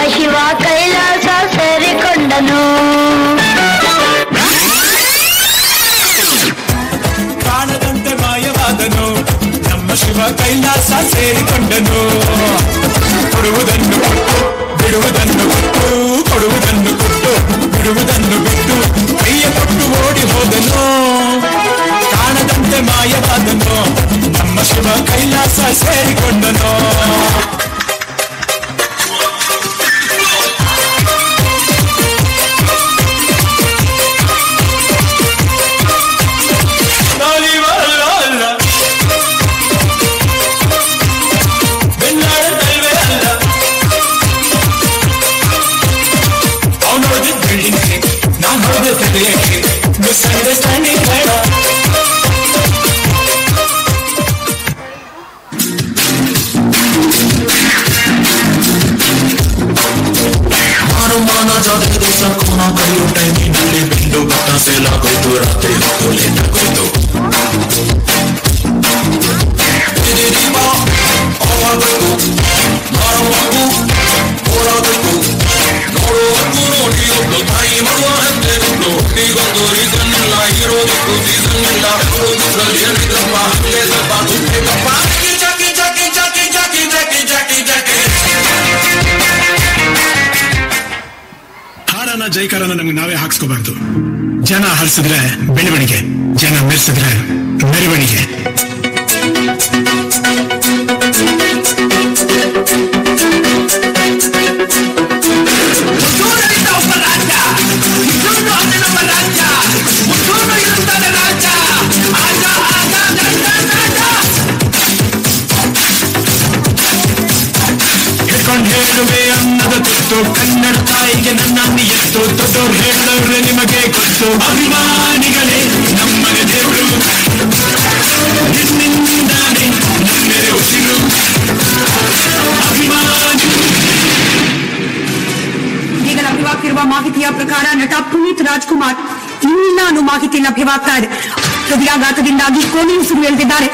ಶಿವ ಕೈಲಾಸ ಸೇರಿಕೊಂಡನು ಕಾಣದಂತೆ ಮಾಯವಾದನು ನಮ್ಮ ಶಿವ ಕೈಲಾಸ ಸೇರಿಕೊಂಡನು ಕೊಡುವುದನ್ನು ಕೊಟ್ಟು ಬಿಡುವುದನ್ನು ಕೊಟ್ಟು ಕೊಡುವುದನ್ನು ಕೊಟ್ಟು ಬಿಡುವುದನ್ನು ಬಿಟ್ಟು ಕೈಯ ಕೊಟ್ಟು ಓಡಿ ಹೋದನು ಕಾಣದಂತೆ ಮಾಯವಾದನು ನಮ್ಮ ಶಿವ ಕೈಲಾಸ ಸೇರಿಕೊಂಡನು ನಾನಿವಲ್ಲ ಬೆನ್ನಾಡಲ್ವೇ ಅಲ್ಲ ಅವನು ನೋಡಿದ ಬಿಲ್ಡಿಂಗ್ ನಾನು ನೋಡಿದ ಹೃದಯಕ್ಕೆ ಮಿಸ್ಅಂಡರ್ಸ್ಟ್ಯಾಂಡಿಂಗ್ ಬೇಡ ಮಾನ ಜಾತ್ರೆ ದಿವಸ ಕೋನ ಕೈಯೋ ಟೈಮಿನಲ್ಲಿ ಬಿಂದು ಬಟ್ಟ ಸೇಲಾಗೋಯ್ತು ರಾತ್ರಿ ಹೊತ್ತು ಲೇಟ್ ಆಗೋಯ್ತು ಇದಿದೀವ ಆವಾಗಬೇಕು ಮಾರಬೇಕು ಹೋರಾಗಬೇಕು ನೋಡುವಷ್ಟು ನೋಡಿ ಒಬ್ಬಳು ತಾಯಿ ಮಗುವ ಹೆಜ್ಜೆ ಬಿಟ್ಟು ಈಗೊಂದು ರೀಸನ್ ಇಲ್ಲ ಇರೋದಕ್ಕೂ ಸೀಸನ್ ಇಲ್ಲ ಇರೋದಿದ್ರಲ್ಲಿ ಏನಿದ್ರಪ್ಪ ಹಂಗೆ ಸ್ವಲ್ಪ ದುಡ್ಡಿಲ್ಲಪ್ಪ ಜಾಕಿ ಜಾಕಿ ಜಾಕಿ ಜಾಕಿ ಜಾಕಿ ಜಾಕಿ ಜಾಕಿ ಹಾಡನ ಜೈಕಾರನ ನಮ್ಗೆ ನಾವೇ ಹಾಕ್ಸ್ಕೋಬಾರ್ದು ಜನ ಹರಿಸಿದ್ರೆ ಬೆಳವಣಿಗೆ ಜನ ಮೆರೆಸಿದ್ರೆ ಮೆರವಣಿಗೆ ಹಿಡ್ಕೊಂಡು ಹೇಳುವೆ ಅನ್ನದ ತುತ್ತು ಕನ್ನಡ ತಾಯಿಗೆ ನನ್ನ ನಿಯತ್ತು ದೊಡ್ಡವ್ರು ಹೇಳಿದವ್ರೆ ನಿಮಗೆ ಗೊತ್ತು ಅಭಿಮಾನಿಗಳೇ ನಮ್ಮನೆ ದೇವರು ನಿನ್ನಿಂದಾನೆ ನಮ್ಮೆರೆ ಉಸಿರು ಅಭಿಮಾನಿ ಈಗ ಲಭ್ಯವಾಗ್ತಿರುವ ಮಾಹಿತಿಯ ಪ್ರಕಾರ ನಟ ಪುನೀತ್ ರಾಜ್ಕುಮಾರ್ ಇನ್ನಿಲ್ಲ ಅನ್ನೋ ಮಾಹಿತಿ ಲಭ್ಯವಾಗ್ತಾ ಇದೆ ಹೃದಯಾಘಾತದಿಂದಾಗಿ ಕೋಣೆ ಉಸಿರು ಎಳೆದಿದ್ದಾರೆ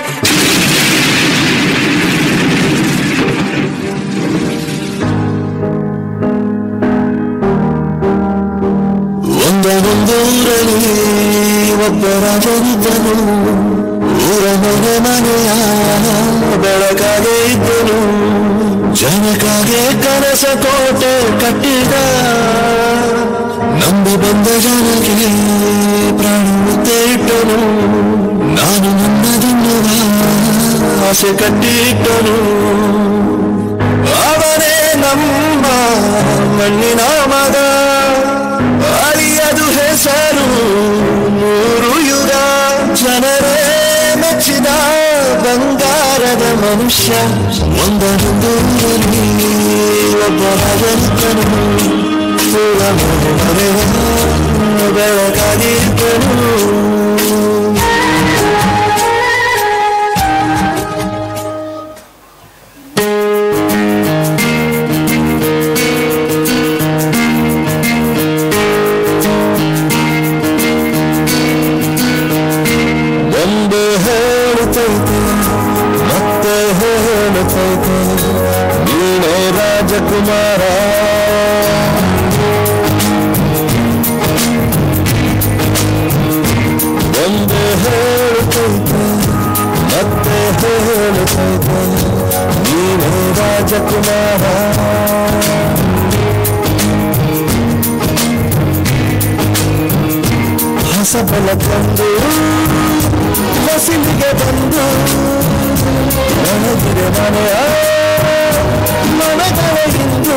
ಒಂದೊಂದೂರಲ್ಲಿ ಒಬ್ಬ ರಾಜನಿದ್ದನು ಊರ ಮನೆ ಮನೆಯ ಬೆಳಕಾಗೆ ಇದ್ದನು ಜನಕಾಗೆ ಕನಸ ಕೋಟೆ ಕಟ್ಟಿದ ನಂಬಿ ಬಂದ ಜನಕ್ಕೆ ಪ್ರಾಣ ಮುದ್ದೆ ಇಟ್ಟನು ನಾನು ನನ್ನದನ್ನುವ ಆಸೆ ಕಟ್ಟಿಟ್ಟನು ಅವನೇ ನಮ್ಮ ಮಣ್ಣಿನ ಮಗ ಅರಿಯದು ಹೆಸರು ಮೂರು ಯುಗ ಜನರೇ ಮೆಚ್ಚಿದ ಬಂಗಾರದ ಮನುಷ್ಯ ಒಂದರೊಂದೂರಲ್ಲಿ ಒಬ್ಬ ರಾಜನಿದ್ದನು ಊರ ಮನೆ ಮನೆಯ ಬೆಳಕಾಗಿದ್ದನು ಒಂದು ಹೇಳುತ್ತೈತೆ ಮತ್ತೆ ಹೇಳುತ್ತೈತೆ ನೀನೇ ರಾಜಕುಮಾರ ಒಂದು ಹೇಳುತ್ತೈತೆ ಮತ್ತೆ ಹೇಳುತ್ತೈತೆ ನೀನೇ ರಾಜಕುಮಾರ ಹೊಸ ಬೆಳಕಂದು ಮಸಿಲಿಗೆ ಬಂದು ನನಗಿರೆ ಮನೆಯ ಮನಗಳಿಂದು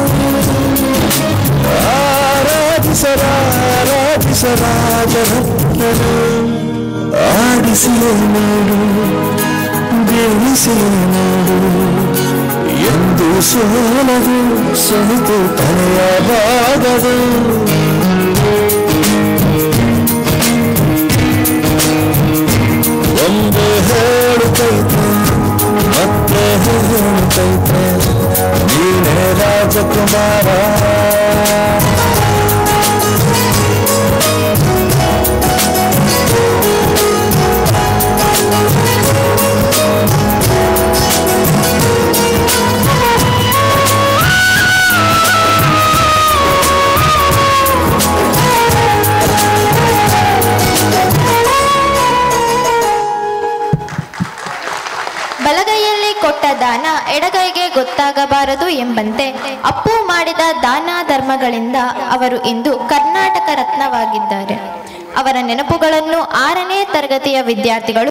ಆರಾಧಿಸರಾಜರತ್ನನು ಆಡಿಸಿಯೇ ನೋಡು ಬೇಯಿಸಿಯೇ ನೋಡು ಎಂದು ಸೋಲದು ಸೋತು ತಲೆಯಬಾಗದು ಒಂದು ಹೇಳುತ್ತೈತೆ ಮತ್ತೆ ಹೇಳುತ್ತೈತೆ ನೀನೇ ರಾಜಕುಮಾರ ಬಲಗೈಯಲ್ಲಿ ಕೊಟ್ಟ ದಾನ ಎಡಗೈಗೆ ಗೊತ್ತಾಗಬಾರದು ಎಂಬಂತೆ ಅಪ್ಪು ಮಾಡಿದ ದಾನ ಧರ್ಮಗಳಿಂದ ಅವರು ಇಂದು ಕರ್ನಾಟಕ ರತ್ನವಾಗಿದ್ದಾರೆ ಅವರ ನೆನಪುಗಳನ್ನು ಆರನೇ ತರಗತಿಯ ವಿದ್ಯಾರ್ಥಿಗಳು